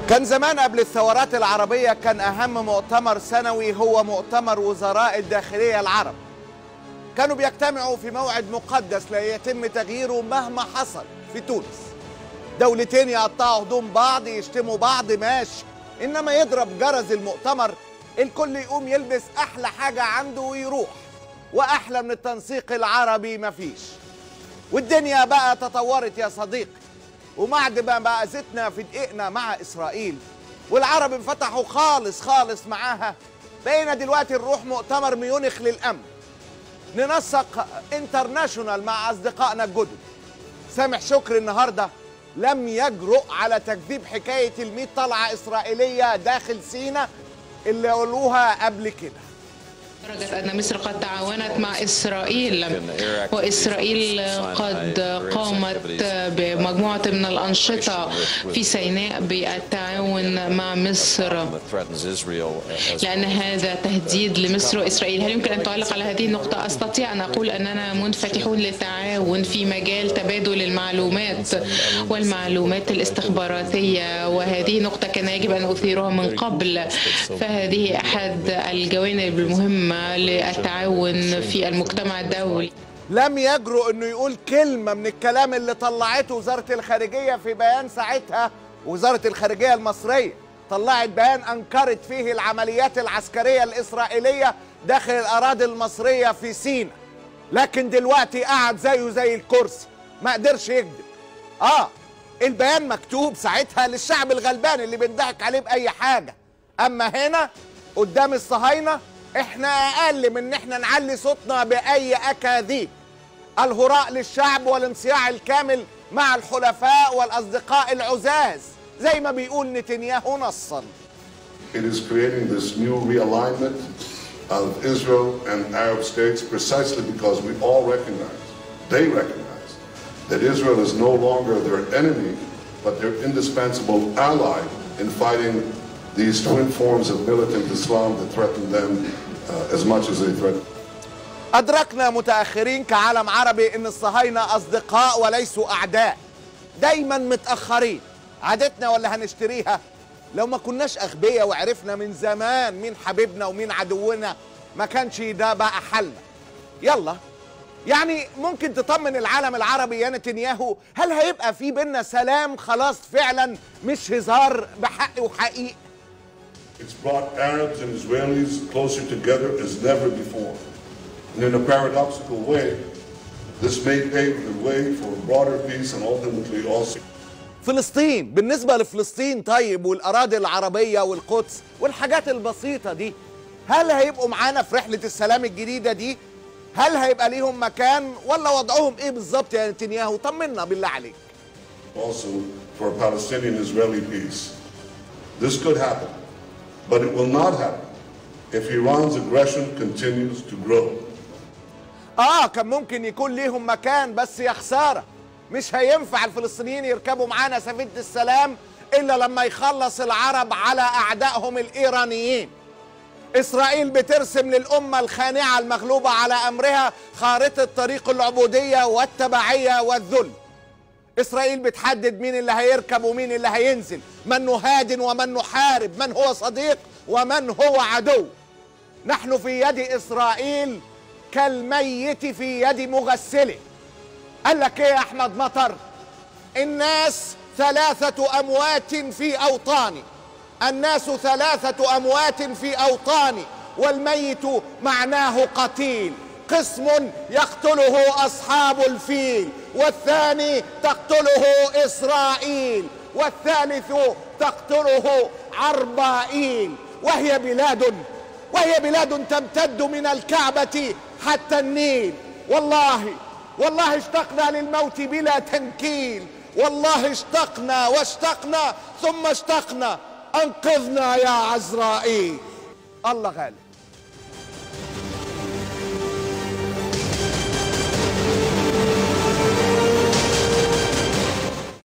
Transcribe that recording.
كان زمان قبل الثورات العربية كان أهم مؤتمر سنوي هو مؤتمر وزراء الداخلية العرب كانوا بيجتمعوا في موعد مقدس لا يتم تغييره مهما حصل في تونس دولتين يقطعوا هدوم بعض يشتموا بعض ماشي إنما يضرب جرس المؤتمر الكل يقوم يلبس أحلى حاجة عنده ويروح وأحلى من التنسيق العربي مفيش والدنيا بقى تطورت يا صديقي وبعد ما بقى زتنا في دقيقنا مع اسرائيل والعرب انفتحوا خالص خالص معاها بقينا دلوقتي نروح مؤتمر ميونخ للامن ننسق انترناشونال مع اصدقائنا الجدد سامح شكري النهارده لم يجرؤ على تكذيب حكايه ال طلعه اسرائيليه داخل سينا اللي قالوها قبل كده درجة أن مصر قد تعاونت مع إسرائيل وإسرائيل قد قامت بمجموعة من الأنشطة في سيناء بالتعاون مع مصر لأن هذا تهديد لمصر وإسرائيل هل يمكن أن تعلق على هذه النقطة؟ أستطيع أن أقول أننا منفتحون للتعاون في مجال تبادل المعلومات والمعلومات الاستخباراتية وهذه نقطة كان يجب أن أثيرها من قبل فهذه أحد الجوانب المهمة للتعاون في المجتمع الدولي لم يجرؤ انه يقول كلمة من الكلام اللي طلعته وزارة الخارجية في بيان ساعتها وزارة الخارجية المصرية طلعت بيان انكرت فيه العمليات العسكرية الاسرائيلية داخل الاراضي المصرية في سينا لكن دلوقتي قعد زيه زي الكرسي ما قدرش يكذب اه البيان مكتوب ساعتها للشعب الغلبان اللي بينضحك عليه باي حاجة اما هنا قدام الصهاينة احنا اقل من ان احنا نعلي صوتنا باي اكاذيب الهراء للشعب والانصياع الكامل مع الحلفاء والاصدقاء العزاز زي ما بيقول نتنياهو نصا It is creating this new realignment of Israel and Arab states precisely because we all recognize, they recognize, that Israel is no longer their enemy, but their indispensable ally in fighting these twin forms of militant Islam that threaten them uh, as much as they threaten. أدركنا متأخرين كعالم عربي إن الصهاينة أصدقاء وليسوا أعداء دايما متأخرين عادتنا ولا هنشتريها لو ما كناش أغبياء وعرفنا من زمان مين حبيبنا ومين عدونا ما كانش ده بقى حلنا يلا يعني ممكن تطمن العالم العربي يا نتنياهو هل هيبقى في بينا سلام خلاص فعلا مش هزار بحق وحقيقي It's brought Arabs and Israelis closer together as never before. And in a paradoxical way, this may pave the way for broader peace and ultimately also فلسطين بالنسبة لفلسطين طيب والأراضي العربية والقدس والحاجات البسيطة دي هل هيبقوا معانا في رحلة السلام الجديدة دي؟ هل هيبقى ليهم مكان ولا وضعهم ايه بالظبط يا نتنياهو؟ طمنا بالله عليك. also for a Palestinian-Israeli peace. This could happen, but it will not happen if Iran's aggression continues to grow. اه كان ممكن يكون ليهم مكان بس يا خسارة مش هينفع الفلسطينيين يركبوا معانا سفينة السلام إلا لما يخلص العرب على أعدائهم الإيرانيين إسرائيل بترسم للأمة الخانعة المغلوبة على أمرها خارطة طريق العبودية والتبعية والذل إسرائيل بتحدد مين اللي هيركب ومين اللي هينزل من نهاد ومن نحارب من هو صديق ومن هو عدو نحن في يد إسرائيل كالميت في يد مغسله قال لك ايه يا احمد مطر الناس ثلاثة أموات في أوطاني الناس ثلاثة أموات في أوطاني والميت معناه قتيل قسم يقتله أصحاب الفيل والثاني تقتله إسرائيل والثالث تقتله عربائيل وهي بلاد وهي بلاد تمتد من الكعبة حتى النيل والله والله اشتقنا للموت بلا تنكيل والله اشتقنا واشتقنا ثم اشتقنا انقذنا يا عزرائيل الله غالب